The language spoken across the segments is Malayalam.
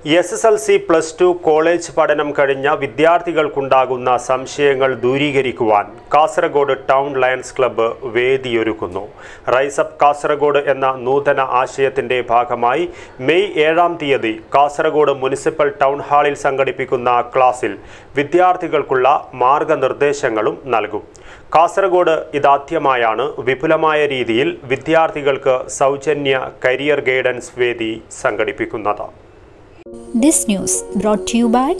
S S L C plus two college പഠനം കഴിഞ്ഞ വിദ്യാർത്ഥികൾക്കുണ്ടാകുന്ന സംശയങ്ങൾ ദൂരീകരിക്കുവാൻ കാസർഗോഡ് ടൗൺ ലയൺസ് ക്ലബ്ബ് വേദിയൊരുക്കുന്നു റൈസ് അപ്പ് കാസർഗോഡ് എന്ന നൂതന ആശയത്തിന്റെ ഭാഗമായി മെയ് ഏഴാം തീയതി കാസർഗോഡ് മുനിസിപ്പൽ ടൗൺ ഹാളിൽ സംഘടിപ്പിക്കുന്ന ക്ലാസ്സിൽ വിദ്യാർത്ഥികൾക്കുള്ള മാർഗനിർദ്ദേശങ്ങളും നൽകും കാസർഗോഡ് ഇതാദ്യമായാണ് വിപുലമായ രീതിയിൽ വിദ്യാർത്ഥികൾക്ക് സൗജന്യ കരിയർ ഗൈഡൻസ് വേദി സംഘടിപ്പിക്കുന്നത് This news brought to you by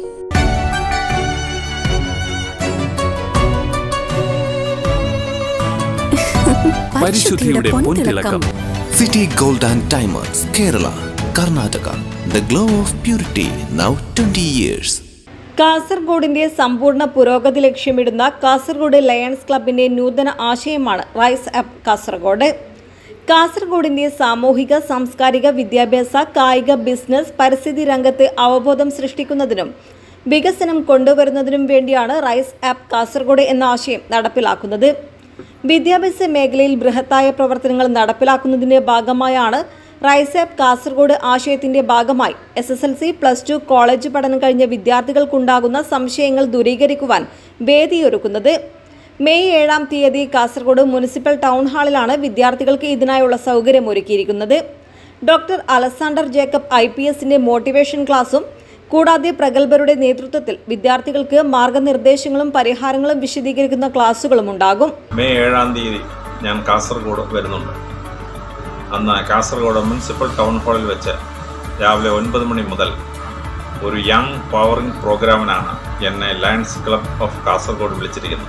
പരിശുദ്ധിയുടെ പൊൻതിളക്കം City Gold and Diamonds, Kerala, Karnataka. The glow of purity, now 20 years. കാസർഗോഡിന്റെ സമ്പൂർണ്ണ പുരോഗതി ലക്ഷ്യമിടുന്ന കാസർഗോഡ് ലയൺസ് ക്ലബിന്റെ നൂതന ആശയമാണ് റൈസ് അപ്പ് കാസർഗോഡ് കാസർഗോഡിന്റെ സാമൂഹിക സാംസ്കാരിക വിദ്യാഭ്യാസ കായിക ബിസിനസ് പരിസ്ഥിതി രംഗത്ത് അവബോധം സൃഷ്ടിക്കുന്നതിനും വികസനം കൊണ്ടുവരുന്നതിനും വേണ്ടിയാണ് റൈസ് ആപ്പ് കാസർഗോഡ് എന്ന ആശയം നടപ്പിലാക്കുന്നത് വിദ്യാഭ്യാസ മേഖലയിൽ ബൃഹത്തായ പ്രവർത്തനങ്ങൾ നടപ്പിലാക്കുന്നതിന്റെ ഭാഗമായാണ് റൈസ് ആപ്പ് കാസർഗോഡ് ആശയത്തിന്റെ ഭാഗമായി S S L C plus two college പഠനം കഴിഞ്ഞ വിദ്യാർത്ഥികൾക്കുണ്ടാകുന്ന സംശയങ്ങൾ ദൂരീകരിക്കുവാൻ വേദിയൊരുക്കുന്നത് മെയ് ഏഴാം തീയതി കാസർഗോഡ് മുനിസിപ്പൽ ടൗൺ ഹാളിലാണ് വിദ്യാർത്ഥികൾക്ക് ഇതിനായുള്ള സൗകര്യം ഒരുക്കിയിരിക്കുന്നത് doctor Alexander Jacob I P എസിന്റെ മോട്ടിവേഷൻ ക്ലാസും കൂടാതെ പ്രഗത്ഭരുടെ നേതൃത്വത്തിൽ വിദ്യാർത്ഥികൾക്ക് മാർഗനിർദ്ദേശങ്ങളും പരിഹാരങ്ങളും വിശദീകരിക്കുന്ന ക്ലാസുകളും ഉണ്ടാകും മെയ് ഏഴാം തീയതി ഞാൻ കാസർഗോഡ് വരുന്നുണ്ട് അന്ന് കാസർഗോഡ് മുനിസിപ്പൽ ടൗൺ ഹാളിൽ വെച്ച് രാവിലെ ഒൻപത് മണി മുതൽ ഒരു യങ് പവറിംഗ് പ്രോഗ്രാമിനാണ് എന്നെ ലയൺസ് ക്ലബ് ഓഫ് കാസർഗോഡ് വിളിച്ചിരിക്കുന്നത്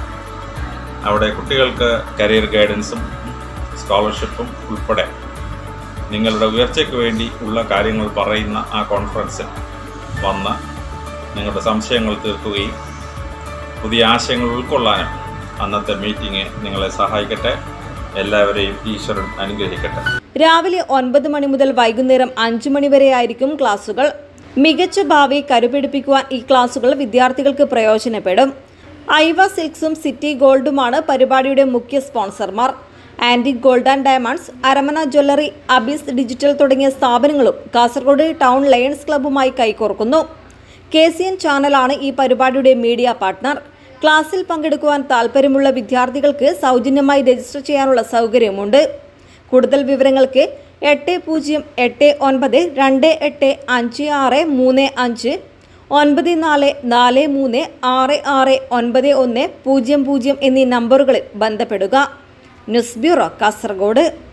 അവിടെ കുട്ടികൾക്ക് കരിയർ ഗൈഡൻസും സ്കോളർഷിപ്പും ഉൾപ്പെടെ നിങ്ങളുടെ ഉയർച്ചയ്ക്ക് വേണ്ടി ഉള്ള കാര്യങ്ങൾ പറയുന്ന ആ കോൺഫറൻസിൽ വന്ന് നിങ്ങളുടെ സംശയങ്ങൾ തീർക്കുകയും പുതിയ ആശയങ്ങൾ ഉൾക്കൊള്ളാനും അന്നത്തെ മീറ്റിംഗ് നിങ്ങളെ സഹായിക്കട്ടെ എല്ലാവരെയും ഈശ്വരൻ അനുഗ്രഹിക്കട്ടെ രാവിലെ ഒൻപത് മണി മുതൽ വൈകുന്നേരം അഞ്ചു മണി വരെയായിരിക്കും ക്ലാസുകൾ മികച്ച ഭാവി കരുപിടിപ്പിക്കുവാൻ ഈ ക്ലാസുകൾ വിദ്യാർത്ഥികൾക്ക് പ്രയോജനപ്പെടും ഐവ സിൽക്സും സിറ്റി ഗോൾഡുമാണ് പരിപാടിയുടെ മുഖ്യ സ്പോൺസർമാർ antique gold and diamonds Aramana jewellery Abis digital തുടങ്ങിയ സ്ഥാപനങ്ങളും കാസർഗോഡ് ടൗൺ ലയൺസ് ക്ലബ്ബുമായി കൈകോർക്കുന്നു കെ സി എൻ ചാനലാണ് ഈ പരിപാടിയുടെ മീഡിയ പാർട്ട്ണർ ക്ലാസ്സിൽ പങ്കെടുക്കുവാൻ താൽപ്പര്യമുള്ള വിദ്യാർത്ഥികൾക്ക് സൗജന്യമായി രജിസ്റ്റർ ചെയ്യാനുള്ള സൗകര്യമുണ്ട് കൂടുതൽ വിവരങ്ങൾക്ക് എട്ട് പൂജ്യം എട്ട് ഒൻപത് രണ്ട് എട്ട് അഞ്ച് ആറ് മൂന്ന് അഞ്ച് ഒൻപത് നാല് നാല് മൂന്ന് ആറ് ആറ് ഒൻപത് ഒന്ന് പൂജ്യം പൂജ്യം എന്നീ നമ്പറുകളിൽ ബന്ധപ്പെടുക ന്യൂസ് ബ്യൂറോ കാസർഗോഡ്